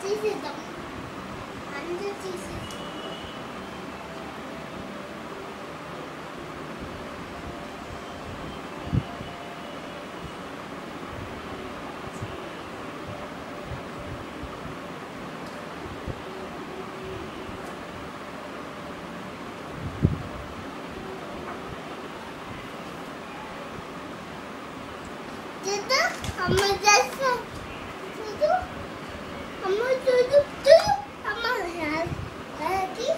తీసేద్దాం అందరూ తీసేద్దాం చూడు అమ్మ చేస్తా చూడు అమ్మ చూడు చూడు అమ్మ అది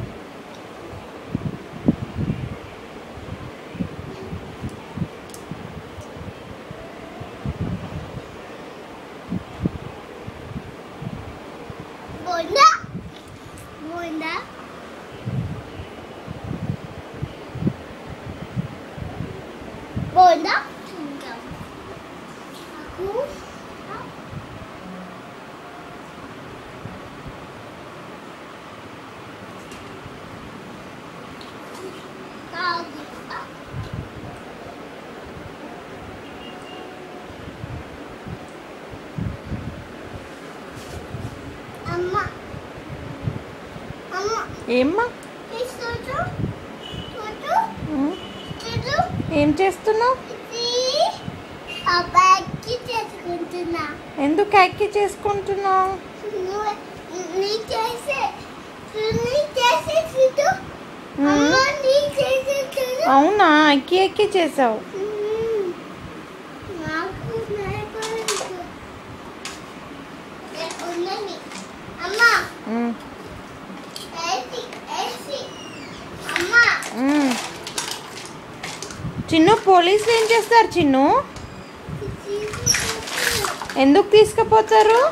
బోండా బోండా బోండా తింటాం aku అమ్మ అమ్మ ఏమ్మా ఈ చూడు చూడు ఉమ్, చూడు ఏం చేస్తున్నావు ఇది అబ్బాయికి చేసుకుంటున్నా ఎందుకు యాక్కి చేసుకుంటున్నావు నువ్వు నీ చేసే నీ చేసే చూడు మ్మ్. అమ్మ నీ చేసే చూడు అవునా ఎక్కి ఎక్కి చేసావు మ్మ్. నాకు నాకు ఉన్నది అమ్మ ఉమ్, ఏసి ఏసి అమ్మ ఉమ్. చిన్ను పోలీసులు ఏం చేస్తారు చిన్ను ఎందుకు తీసుకుపోతారు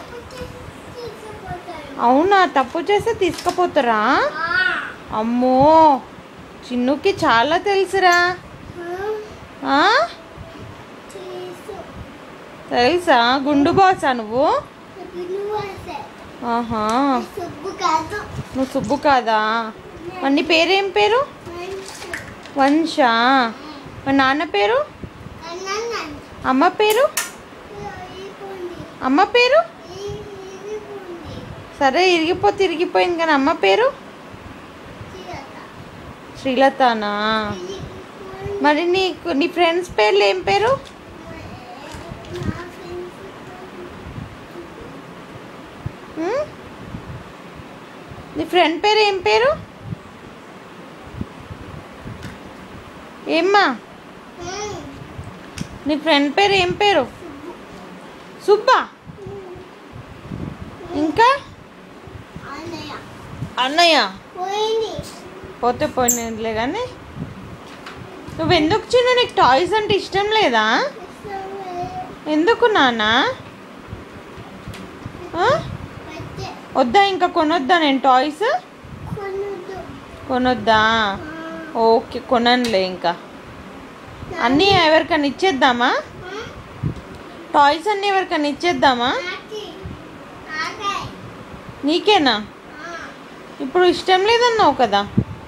అవునా తప్పు చేస్తే తీసుకుపోతారా అమ్మో చిన్నుకి చాలా తెలుసురా ఆ? తెలుసా గుండు బాసా నువ్వు ఆహా సుబ్బు కాదు నువ్వు సుబ్బు కాదా మరి నీ పేరేం పేరు వంశ మరి నాన్న పేరు అన్నాను అమ్మ పేరు అయిపోయింది అమ్మ పేరు ఇరిగిపోయింది సరే ఇరిగిపోతే ఇరిగిపోయింది కానీ అమ్మ పేరు శ్రీలతానా మరి నీకు నీ ఫ్రెండ్స్ పేర్లు ఏం పేరు ఉమ్? నీ ఫ్రెండ్ పేరు ఏం పేరు ఏమ్మా నీ ఫ్రెండ్ పేరు ఏం పేరు సుబ్బా ఇంకా అన్నయ్య పోయింది పోతే పోయినలే కానీ నువ్వు ఎందుకు చిన్న నీకు టాయ్స్ అంటే ఇష్టం లేదా ఎందుకు నాన్న ఆ? వద్దా ఇంకా కొనొద్దా నేను టాయ్స్ కొనుదు కొనొద్దా ఓకే కొననులే ఇంకా అన్నీ ఎవరికైనా ఇచ్చేద్దామా టాయ్స్ అన్నీ ఎవరికైనా ఇచ్చేద్దామా నీకేనా ఇప్పుడు ఇష్టం లేదన్నావు కదా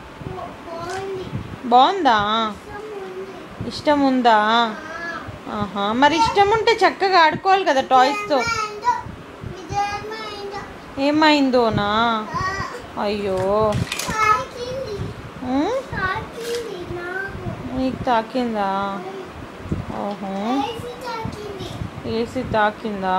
బాగుందా ఇష్టం ఉందా ఆహా మరి ఇష్టం ఉంటే చక్కగా ఆడుకోవాలి కదా టాయ్స్తో ఏమైందోనా అయ్యో ఉమ్, నీకు తాకిందా ఓహో ఏసీ తాకిందా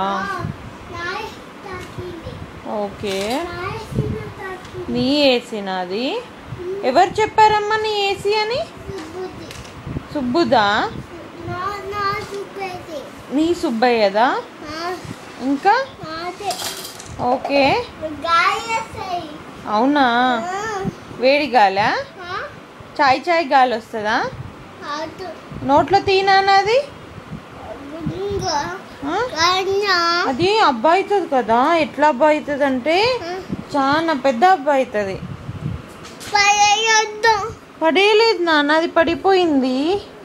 ఓకే నీ ఏసీ నాది ఎవరు చెప్పారమ్మా నీ ఏసీ అని సుబ్బుదా నీ సుబ్బయ్యదా ఇంకా ఓకే అవునా వేడి గాలా చాయ్ చాయ్ గాలి వస్తుందా నోట్లో తీనా నాది ఆ? అది అబ్బా అవుతుంది కదా ఎట్లా అబ్బా అవుతుంది అంటే చాలా పెద్ద అబ్బా అవుతుంది పడేయలేదు నాన్న అది పడిపోయింది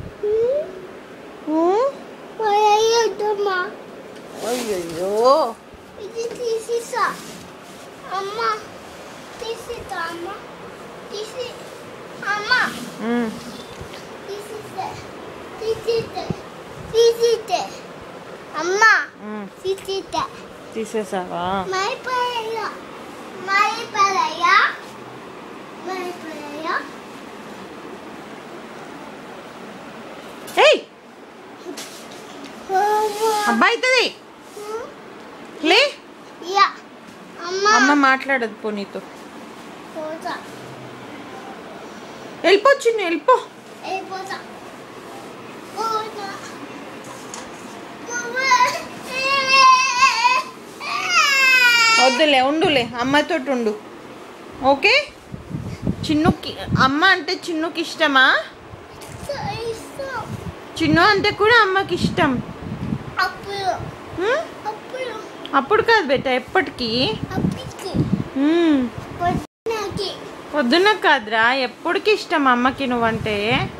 ఊ? పడేయొద్దమ్మా అయ్యయ్యో ఇది తీసిసా అమ్మ తీసితా అమ్మ తీసి అమ్మ ఉమ్, తీసితే తీసితే తీసితే అమ్మ ఉమ్. తీసితే తీసేసావా మై పరయ్య మై పరయ్య మై పరయ్య ఏయ్ అబ్బాయి అవుతుంది లే యా అమ్మ అమ్మ మాట్లాడదు పో నీతో పోతా వెళ్ళిపో చిన్ను వెళ్ళిపో వెళ్ళిపోతా పోతా వద్దులే ఉండులే అమ్మతోటి ఉండు ఓకే చిన్నుకి అమ్మ అంటే చిన్నుకి ఇష్టమా చిన్ను అంటే కూడా అమ్మకి ఇష్టం అప్పుడు హ్మ్? అప్పుడు అప్పుడు కాదు బేట ఎప్పటికీ అప్పటికి హ్మ్. పొద్దునకి పొద్దున్న కాదురా ఎప్పటికి ఇష్టం అమ్మకి నువ్వంటే